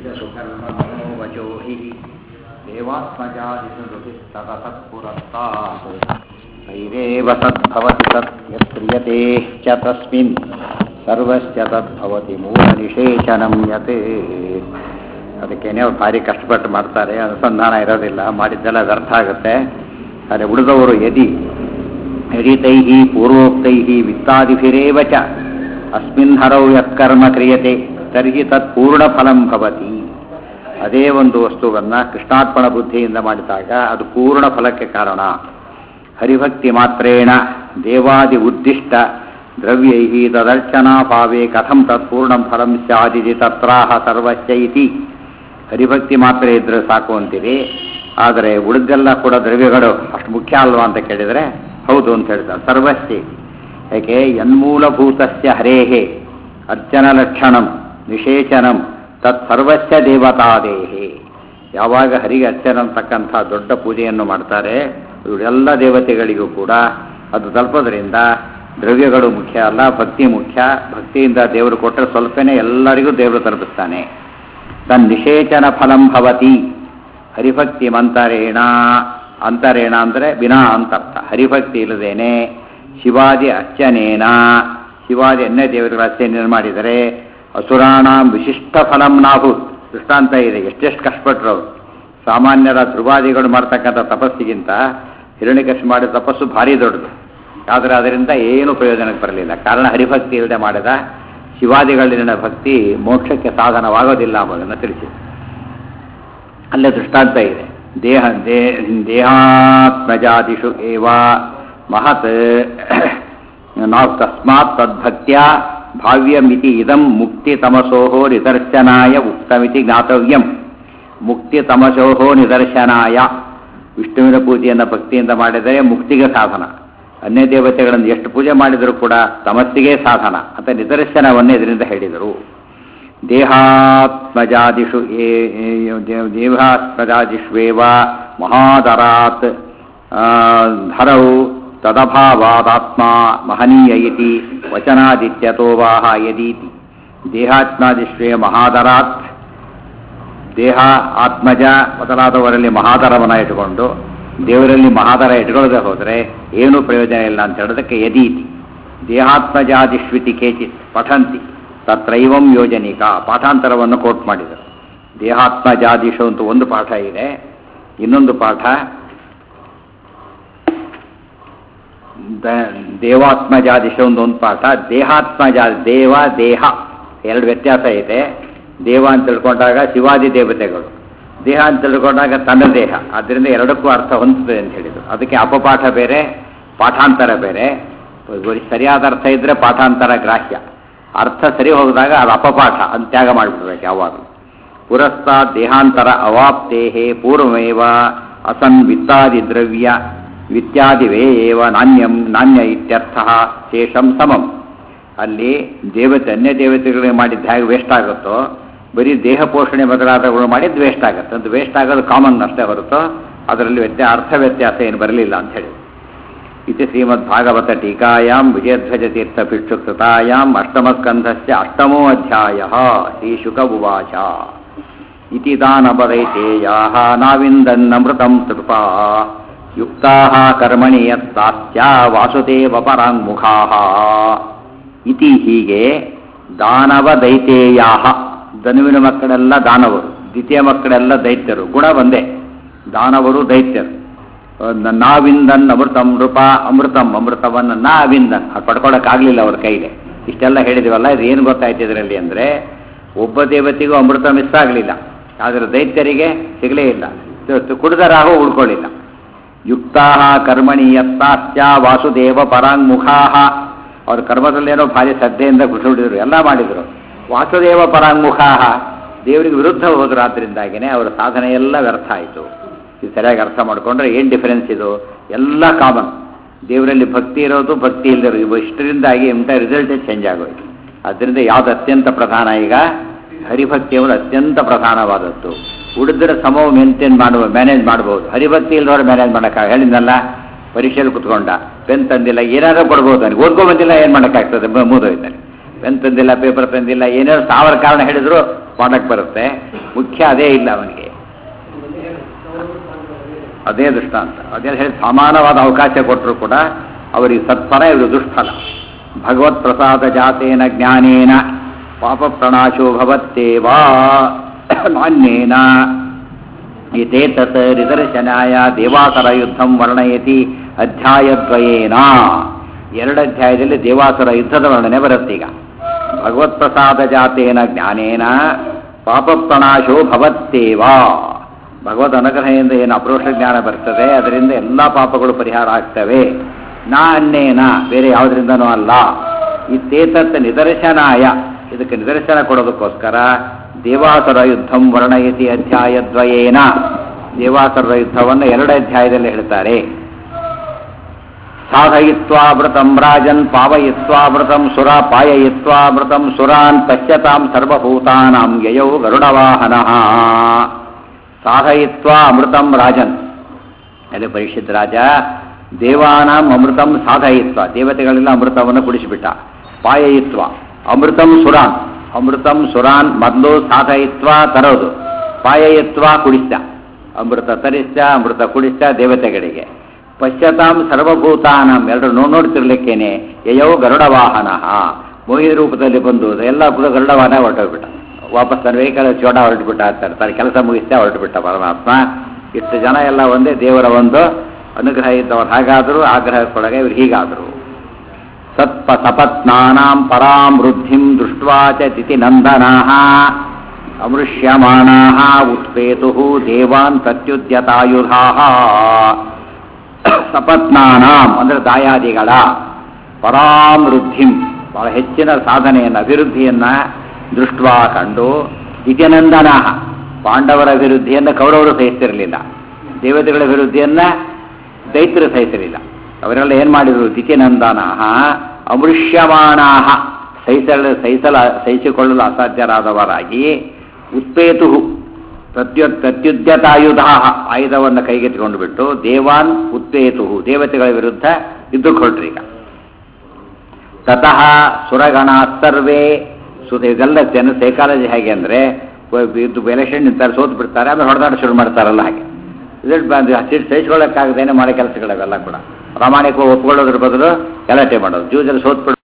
सुकर्मणो वचो हि देवात्मजादिसुरुभिस्ततसत्पुरस्तात् तैरेव सद्भवति तत् यत्क्रियते च तस्मिन् ಸರ್ವಸ್ಯ ತದ್ಭವತಿ ಮೂಲನಿಷೇಚನಂ ಯತೆ ಅದಕ್ಕೇನೆ ಅವ್ರು ಭಾರಿ ಕಷ್ಟಪಟ್ಟು ಮಾಡ್ತಾರೆ ಅನುಸಂಧಾನ ಇರೋದಿಲ್ಲ ಮಾಡಿದ್ದೆಲ್ಲ ವ್ಯರ್ಥ ಆಗುತ್ತೆ ಆದರೆ ಉಳಿದವರು ಯದಿ ಯದಿತೈ ಪೂರ್ವೋಕ್ತೈ ವಿತ್ತಾದಿಭಿರೇವ ಚ ಅಸ್ಮಿನ್ ಹರೌ ಯತ್ಕರ್ಮ ಕ್ರಿಯತೆ ತರ್ಹಿ ತತ್ ಪೂರ್ಣ ಫಲಂ ಭವತಿ ಅದೇ ಒಂದು ವಸ್ತುವನ್ನು ಕೃಷ್ಣಾರ್ಪಣ ಬುದ್ಧಿಯಿಂದ ಮಾಡಿದಾಗ ಅದು ಪೂರ್ಣ ಫಲಕ್ಕೆ ಕಾರಣ ಹರಿಭಕ್ತಿ ಮಾತ್ರೇಣ ದೇವಾದಿ ಉದ್ದಿಷ್ಟ ದ್ರವ್ಯೈ ತದರ್ಚನಾಭಾವೇ ಕಥಂ ತತ್ಪೂರ್ಣಂ ಫಲಂ ಸ್ಯಾದಿತಿ ತತ್ರಾಹ ಸರ್ವಸ್ಯ ಇತಿ ಹರಿಭಕ್ತಿ ಮಾತ್ರ ಇದ್ರೆ ಸಾಕು ಅಂತೀರಿ ಆದರೆ ಉಳಿದೆಲ್ಲ ಕೂಡ ದ್ರವ್ಯಗಳು ಅಷ್ಟು ಮುಖ್ಯ ಅಲ್ವಾ ಅಂತ ಕೇಳಿದರೆ ಹೌದು ಅಂತ ಹೇಳ್ತಾರೆ ಸರ್ವಸ್ಯ ಯಾಕೆ ಯನ್ಮೂಲಭೂತಸ್ಯ ಹರೇಹೇ ಅರ್ಚನ ಲಕ್ಷಣಂ ನಿಷೇಚನಂ ತತ್ ಸರ್ವಸ್ಯ ದೇವತಾದೇಹೇ ಯಾವಾಗ ಹರಿಗೆ ಅರ್ಚನ ಅಂತಕ್ಕಂಥ ದೊಡ್ಡ ಪೂಜೆಯನ್ನು ಮಾಡ್ತಾರೆ ಎಲ್ಲ ದೇವತೆಗಳಿಗೂ ಕೂಡ ಅದು ತಲುಪೋದ್ರಿಂದ ದ್ರವ್ಯಗಳು ಮುಖ್ಯ ಅಲ್ಲ ಭಕ್ತಿ ಮುಖ್ಯ ಭಕ್ತಿಯಿಂದ ದೇವರು ಕೊಟ್ಟರೆ ಸ್ವಲ್ಪನೇ ಎಲ್ಲರಿಗೂ ದೇವರು ತಲುಪಿಸ್ತಾನೆ ತನ್ ನಿಷೇಚನ ಫಲಂ ಭವತಿ ಹರಿಭಕ್ತಿ ಮಂತರೇಣ ಅಂತರೇಣ ಅಂದರೆ ವಿನಾ ಅಂತರ್ಥ ಹರಿಭಕ್ತಿ ಇಲ್ಲದೇನೆ ಶಿವಾದಿ ಅರ್ಚನೇನ ಶಿವಾದಿ ಅನ್ಯ ದೇವರುಗಳ ಅರ್ಚನೆಯನ್ನು ಮಾಡಿದರೆ ಅಸುರಾಣಾಂ ವಿಶಿಷ್ಟ ಫಲಂ ನಾಭೂತ್ ದೃಷ್ಟಾಂತ ಇದೆ ಎಷ್ಟೆಷ್ಟು ಕಷ್ಟಪಟ್ಟರು ಅವರು ಸಾಮಾನ್ಯರ ಧ್ರುವಾದಿಗಳು ಮಾಡ್ತಕ್ಕಂಥ ತಪಸ್ಸಿಗಿಂತ ಹಿರಣ್ಯಕಶಿ ಮಾಡಿದ ತಪಸ್ಸು ಭಾರಿ ದೊಡ್ಡದು ಆದರೆ ಅದರಿಂದ ಏನು ಪ್ರಯೋಜನಕ್ಕೆ ಬರಲಿಲ್ಲ ಕಾರಣ ಹರಿಭಕ್ತಿ ಇಲ್ಲದೆ ಮಾಡಿದ ಶಿವಾದಿಗಳಲ್ಲಿನ ಭಕ್ತಿ ಮೋಕ್ಷಕ್ಕೆ ಸಾಧನವಾಗೋದಿಲ್ಲ ಎಂಬುದನ್ನು ತಿಳಿಸಿ ಅಲ್ಲೇ ದೃಷ್ಟಾಂತ ಇದೆ ದೇಹ ದೇಹಾತ್ಮಜಾದಿಷು ಏವ ಮಹತ್ ನಾವು ತಸ್ಮಾತ್ ತದ್ಭಕ್ತಿಯ ಭಾವ್ಯಮಿತಿ ಇದಂ ಮುಕ್ತಿ ತಮಸೋಹೋ ನಿದರ್ಶನಾಯ ಉಕ್ತಮಿತಿ ಜ್ಞಾತವ್ಯಂ ಮುಕ್ತಿ ತಮಸೋಹೋ ನಿದರ್ಶನಾಯ ವಿಷ್ಣುವಿನ ಪೂಜೆಯನ್ನು ಭಕ್ತಿಯಿಂದ ಮಾಡಿದರೆ ಮುಕ್ತಿಗೆ ಸಾಧನ ಅನ್ಯ ದೇವತೆಗಳನ್ನು ಎಷ್ಟು ಪೂಜೆ ಮಾಡಿದರೂ ಕೂಡ ತಮಸ್ಸಿಗೆ ಸಾಧನ ಅಂತ ನಿದರ್ಶನವನ್ನೇ ಇದರಿಂದ ಹೇಳಿದರು ದೇಹಾತ್ಮಜಾದಿಷು ದೇಹಾತ್ಮಜಾದಿಷ್ವೇವ ಮಹಾದರಾತ್ ಧರೌ ತದಭಾವಾದಾತ್ಮ ಮಹನೀಯ ಇತಿ ವಚನಾದಿತ್ಯತೋ ವಾಹ ಯದೀತಿ ದೇಹಾತ್ಮಾದಿಶ್ವೇ ಮಹಾದರಾತ್ ದೇಹ ಆತ್ಮಜ ಮೊದಲಾದವರಲ್ಲಿ ಮಹಾದರವನ್ನು ಇಟ್ಟುಕೊಂಡು ದೇವರಲ್ಲಿ ಮಹಾದರ ಇಟ್ಕೊಳ್ಳದೆ ಹೋದರೆ ಏನೂ ಪ್ರಯೋಜನ ಇಲ್ಲ ಅಂತ ಹೇಳೋದಕ್ಕೆ ಯದೀತಿ ದೇಹಾತ್ಮಜಾದಿಶ್ವಿತಿ ಕೇಚಿತ್ ಪಠಂತಿ ತತ್ರೈವಂ ಯೋಜನಿಕ ಪಾಠಾಂತರವನ್ನು ಕೋಟ್ ಮಾಡಿದರು ದೇಹಾತ್ಮಜಾದಿಶು ಅಂತ ಒಂದು ಪಾಠ ಇದೆ ಇನ್ನೊಂದು ಪಾಠ ದೇವಾತ್ಮಜಾದಿಶ ಒಂದು ಒಂದು ಪಾಠ ದೇಹಾತ್ಮಜಾ ದೇವ ದೇಹ ಎರಡು ವ್ಯತ್ಯಾಸ ಇದೆ ದೇವ ಅಂತ ತಿಳ್ಕೊಂಡಾಗ ಶಿವಾದಿ ದೇವತೆಗಳು ದೇಹ ಅಂತ ತಿಳ್ಕೊಂಡಾಗ ತನ್ನ ದೇಹ ಆದ್ದರಿಂದ ಎರಡಕ್ಕೂ ಅರ್ಥ ಹೊಂದುತ್ತದೆ ಅಂತ ಹೇಳಿದರು ಅದಕ್ಕೆ ಅಪಪಾಠ ಬೇರೆ ಪಾಠಾಂತರ ಬೇರೆ ಸರಿಯಾದ ಅರ್ಥ ಇದ್ದರೆ ಪಾಠಾಂತರ ಗ್ರಾಹ್ಯ ಅರ್ಥ ಸರಿ ಹೋಗಿದಾಗ ಅದು ಅಪಪಾಠ ಅಂತ ತ್ಯಾಗ ಮಾಡಿಬಿಡ್ಬೇಕು ಯಾವಾಗಲೂ ಪುರಸ್ತಾ ದೇಹಾಂತರ ಅವಾಪ್ತೇಹೇ ಪೂರ್ವಮೇವ ಅಸನ್ ವಿತ್ತಾದಿ ದ್ರವ್ಯ ವಿತ್ಯಾದಿವೇ ಏವ ನಾಣ್ಯಂ ನಾಣ್ಯ ಇತ್ಯರ್ಥ ಶೇಷಂ ಸಮಂ ಅಲ್ಲಿ ದೇವತೆ ಅನ್ಯ ದೇವತೆಗಳಿಗೆ ಮಾಡಿದ್ದು ಹೇಗೆ ವೇಸ್ಟ್ ಆಗುತ್ತೋ ಬರೀ ದೇಹ ಪೋಷಣೆ ಮೊದಲಾದಗಳು ಮಾಡಿದ್ದು ವೇಸ್ಟ್ ಆಗುತ್ತೆ ಅಂತ ವೇಸ್ಟ್ ಆಗೋದು ಕಾಮನ್ ಅಷ್ಟೇ ಹೊರತು ಅದರಲ್ಲಿ ವ್ಯತ್ಯಾಸ ಅರ್ಥ ವ್ಯತ್ಯಾಸ ಏನು ಬರಲಿಲ್ಲ ಅಂತ ಹೇಳಿ ಇತಿ ಶ್ರೀಮದ್ ಭಾಗವತ ಟೀಕಾಯಾಂ ವಿಜಯಧ್ವಜ ತೀರ್ಥ ಭಿಕ್ಷುಕೃತಾಯಾಂ ಅಷ್ಟಮಸ್ಕಂಧಸ್ಯ ಅಷ್ಟಮೋ ಅಧ್ಯಾಯ ಶ್ರೀಶುಕ ಉವಾಚ ಇತಿ ದಾನಪದೈತೇಯಾ ನಾವಿಂದನ್ನಮೃತಂ ಕೃಪಾ ಯುಕ್ತಾ ಕರ್ಮಣಿ ಯತ್ತಾಸ್ಯ ವಾಸುದೇವ ಪರಾಂಗುಖಾ ಇತಿ ಹೀಗೆ ದಾನವ ದೈತೇಯಾ ಧನುವಿನ ಮಕ್ಕಳೆಲ್ಲ ದಾನವರು ದ್ವಿತೀಯ ಮಕ್ಕಳೆಲ್ಲ ದೈತ್ಯರು ಗುಣ ಒಂದೇ ದಾನವರು ದೈತ್ಯರು ನಾವಿಂದನ್ ಅಮೃತಂ ನೃಪ ಅಮೃತಂ ಅಮೃತವನ್ನು ನಾವಿಂದನ್ ಅದು ಪಡ್ಕೊಳಕ್ಕಾಗಲಿಲ್ಲ ಅವ್ರ ಕೈಗೆ ಇಷ್ಟೆಲ್ಲ ಹೇಳಿದಿವಲ್ಲ ಇದು ಏನು ಗೊತ್ತಾಯ್ತು ಇದರಲ್ಲಿ ಅಂದರೆ ಒಬ್ಬ ದೇವತೆಗೂ ಅಮೃತ ಮಿಸ್ ಆಗಲಿಲ್ಲ ಆದರೆ ದೈತ್ಯರಿಗೆ ಸಿಗಲೇ ಇಲ್ಲ ಕುಡಿದರಾಗೂ ಉಳ್ಕೊಳ್ಳಿಲ್ಲ ಯುಕ್ತಾ ಕರ್ಮಣಿ ಯತ್ತಾಸ್ಯ ವಾಸುದೇವ ಪರಾಂಗುಖಾ ಅವ್ರ ಕರ್ಮದಲ್ಲೇನೋ ಭಾರಿ ಶ್ರದ್ಧೆಯಿಂದ ಕುಸಿಡಿದ್ರು ಎಲ್ಲ ಮಾಡಿದರು ವಾಸುದೇವ ಪರಾಂಗುಖಾ ದೇವರಿಗೆ ವಿರುದ್ಧ ಹೋದ್ರು ಆದ್ದರಿಂದಾಗಿನೇ ಅವರ ಸಾಧನೆ ಎಲ್ಲ ವ್ಯರ್ಥ ಆಯಿತು ಇದು ಸರಿಯಾಗಿ ಅರ್ಥ ಮಾಡಿಕೊಂಡ್ರೆ ಏನು ಡಿಫರೆನ್ಸ್ ಇದು ಎಲ್ಲ ಕಾಮನ್ ದೇವರಲ್ಲಿ ಭಕ್ತಿ ಇರೋದು ಭಕ್ತಿ ಇಲ್ಲದಿರೋದು ಇವು ಇಷ್ಟರಿಂದಾಗಿ ಇಂಥ ರಿಸಲ್ಟೇ ಚೇಂಜ್ ಆಗೋಯ್ತು ಅದರಿಂದ ಯಾವುದು ಅತ್ಯಂತ ಪ್ರಧಾನ ಈಗ ಹರಿಭಕ್ತಿ ಎಂಬುದು ಅತ್ಯಂತ ಪ್ರಧಾನವಾದದ್ದು ಉಳಿದ್ರೆ ಸಮವು ಮೇಂಟೈನ್ ಮಾಡುವ ಮ್ಯಾನೇಜ್ ಮಾಡ್ಬೋದು ಹರಿಭಕ್ತಿ ಇಲ್ಲದವ್ರು ಮ್ಯಾನೇಜ್ ಮಾಡೋಕ್ಕಾಗ ಹೇಳಿದ್ನಲ್ಲ ಪರೀಕ್ಷೆಯಲ್ಲಿ ಕುತ್ಕೊಂಡ ಪೆನ್ ತಂದಿಲ್ಲ ಏನಾದರೂ ಕೊಡ್ಬೋದು ನನಗೆ ಓದ್ಕೊ ಬಂದಿಲ್ಲ ಏನು ಮಾಡೋಕ್ಕಾಗ್ತದೆ ಮೂದೋಯ್ತಾನೆ ಪೆನ್ ತಂದಿಲ್ಲ ಪೇಪರ್ ತಂದಿಲ್ಲ ಏನಾದ್ರು ಸಾವಿರ ಕಾರಣ ಹೇಳಿದ್ರು ಮಾಡಕ್ಕೆ ಬರುತ್ತೆ ಮುಖ್ಯ ಅದೇ ಇಲ್ಲ ಅವನಿಗೆ ಅದೇ ದೃಷ್ಟಾಂತ ಅದೇ ಹೇಳಿ ಸಮಾನವಾದ ಅವಕಾಶ ಕೊಟ್ಟರು ಕೂಡ ಅವರಿಗೆ ಸತ್ಫಲ ಇವರು ದುಷ್ಫಲ ಭಗವತ್ ಪ್ರಸಾದ ಜಾತೇನ ಜ್ಞಾನೇನ ಪಾಪ ಪ್ರಣಾಶೋ ಭವತ್ತೇವಾ ನಾಣ್ಯೇನ ಇದೇ ತತ್ ನಿದರ್ಶನಾಯ ದೇವಾಸರ ಯುದ್ಧಂ ವರ್ಣಯತಿ ಅಧ್ಯಾಯದ್ವಯೇನ ಎರಡು ಅಧ್ಯಾಯದಲ್ಲಿ ದೇವಾಸುರ ಯುದ್ಧದ ವರ್ಣನೆ ಬರುತ್ತೆ ಈಗ ಭಗವತ್ ಪ್ರಸಾದ ಜಾತೇನ ಜ್ಞಾನೇನ ಪಾಪ ಪ್ರಣಾಶೋ ಭವತ್ತೇವಾ ಭಗವದ್ ಅನುಗ್ರಹದಿಂದ ಏನು ಅಪರೋಕ್ಷ ಜ್ಞಾನ ಬರ್ತದೆ ಅದರಿಂದ ಎಲ್ಲ ಪಾಪಗಳು ಪರಿಹಾರ ಆಗ್ತವೆ ನಾ ಅನ್ನೇನ ಬೇರೆ ಯಾವುದರಿಂದನೂ ಅಲ್ಲ ಇತ್ತೇತತ್ ನಿದರ್ಶನಾಯ ಇದಕ್ಕೆ ನಿದರ್ಶನ ಕೊಡೋದಕ್ಕೋಸ್ಕರ ದೇವಾಸುರ ಯುದ್ಧಂ ವರ್ಣಯತಿ ಅಧ್ಯಾಯದ್ವಯೇನ ದೇವಾಸುರ ಯುದ್ಧವನ್ನು ಎರಡು ಅಧ್ಯಾಯದಲ್ಲಿ ಹೇಳ್ತಾರೆ ಸಾಧಯಿತ್ವಾಮೃತಂ ರಾಜನ್ ಪಾವಯಿತ್ವಾಮೃತಂ ಸುರ ಪಾಯಯಿತ್ವಾಮೃತಂ ಸುರಾನ್ ಪಶ್ಯತಾಂ ಸರ್ವಭೂತಾನಾಂ ಯಯೌ ಗರುಡವಾಹನಃ ಸಾಧಯಿತ್ವಾ ಅಮೃತಂ ರಾಜನ್ ಅಲ್ಲಿ ಪರಿಷತ್ ರಾಜ ದೇವಾನಾಂ ಅಮೃತಂ ಸಾಧಯಿತ್ವ ದೇವತೆಗಳೆಲ್ಲ ಅಮೃತವನ್ನು ಕುಡಿಸಿಬಿಟ್ಟ ಪಾಯಯಿತ್ವ ಅಮೃತಂ ಸುರಾನ್ ಅಮೃತಂ ಸುರಾನ್ ಮೊದಲು ಸಾಧಯಿತ್ವ ತರೋದು ಪಾಯಯಿತ್ವ ಕುಡಿಸ್ತ ಅಮೃತ ತರಿಸ್ತ ಅಮೃತ ಕುಡಿಸ್ತ ದೇವತೆಗಳಿಗೆ ಪಶ್ಯತಾಂ ಸರ್ವಭೂತಾನಂ ಎಲ್ಲರೂ ನೋಡ್ ನೋಡ್ತಿರ್ಲಿಕ್ಕೇನೆ ಯಯೋ ಗರುಡ ವಾಹನ ಮೋಹಿನಿ ರೂಪದಲ್ಲಿ ಬಂದು ಎಲ್ಲ ಕೂಡ ಗರುಡ ವಾಹನ ಹೊರಟೋಗ್ಬಿಟ್ಟ ವಾಪಸ್ ತನ್ನ ವೆಹಿಕಲ್ ಚೋಡ ಹೊರಟುಬಿಟ್ಟ ಅಂತಾರೆ ತನ್ನ ಕೆಲಸ ಮುಗಿಸ್ತಾ ಹೊರಟುಬಿಟ್ಟ ಪರಮಾತ್ಮ ಇಷ್ಟು ಜನ ಎಲ್ಲ ಒಂದೇ ದೇವರ ಒಂದು ಅನುಗ್ರಹ ಇದ್ದವರು ಹಾಗಾದರೂ ಆಗ್ರಹಕ್ಕೊಳಗೆ ಇವರು ಹೀಗಾದರು ಸತ್ಪ ಸಪತ್ನಾನಾಂ ಪರಾಂ ವೃದ್ಧಿಂ ದೃಷ್ಟ್ವಾ ಚ ತಿಥಿ ನಂದನಾಃ ಅಮೃಷ್ಯಮಾಣಾಃ ಉತ್ಪೇತು ದೇವಾನ್ ಪ್ರತ್ಯುದ್ಯತಾಯುಧಾಃ ಸಪತ್ನಾನಾಂ ಅಂದ್ರೆ ದಾಯಾದಿಗಳ ಪರಾಂ ವೃದ್ಧಿಂ ಬಹಳ ಹೆಚ್ಚಿನ ಸಾಧನೆಯನ್ನು ಅಭಿವೃದ್ಧಿಯನ್ನ ದೃಷ್ಟ್ವಾ ಕಂಡು ಇತಿನಂದನ ಪಾಂಡವರ ಅಭಿವೃದ್ಧಿಯನ್ನು ಕೌರವರು ಸಹಿಸ್ತಿರಲಿಲ್ಲ ದೇವತೆಗಳ ಅಭಿವೃದ್ಧಿಯನ್ನ ದೈತ್ಯರು ಸಹಿಸಲಿಲ್ಲ ಅವರೆಲ್ಲ ಏನು ಮಾಡಿದರು ದಿತಿನಂದನ ಅಮೃಷ್ಯಮಾಣಾಹ ಸಹಿಸಲು ಸಹಿಸಲ ಸಹಿಸಿಕೊಳ್ಳಲು ಅಸಾಧ್ಯರಾದವರಾಗಿ ಉತ್ಪೇತು ಪ್ರತ್ಯು ಪ್ರತ್ಯುದ್ಯತಾಯುಧ ಆಯುಧವನ್ನು ಕೈಗೆತ್ತಿಕೊಂಡು ಬಿಟ್ಟು ದೇವಾನ್ ಉತ್ಪೇತು ದೇವತೆಗಳ ವಿರುದ್ಧ ಯುದ್ಧಕ್ಕೆ ಹೊರಟ್ರಿ ಈಗ ತತಃ ಸುರಗಣ ಸರ್ವೇ ಸುತ ಇದೆಲ್ಲ ಜನ ಸೈಕಾಲಜಿ ಹೇಗೆ ಅಂದರೆ ಇದು ಎಲೆಕ್ಷನ್ ನಿಂತಾರೆ ಸೋತು ಬಿಡ್ತಾರೆ ಆಮೇಲೆ ಹೊಡೆದಾಟ ಶುರು ಮಾಡ್ತಾರಲ್ಲ ಹಾಗೆ ರಿಸಲ್ಟ್ ಬಂದು ಸೀಟ್ ಸಹಿಸ್ಕೊಳ್ಳೋಕ್ಕಾಗದೇನೆ ಮಾಡೋ ಕೆಲಸಗಳವೆಲ್ಲ ಕೂಡ ಪ್ರಾಮಾಣಿಕ ಒಪ್ಕೊಳ್ಳೋದ್ರ ಬದಲು ಗಲಾಟೆ ಮಾಡೋದು ಜೂಜಲ್ಲಿ ಸೋತ್ಬಿಟ್ಟು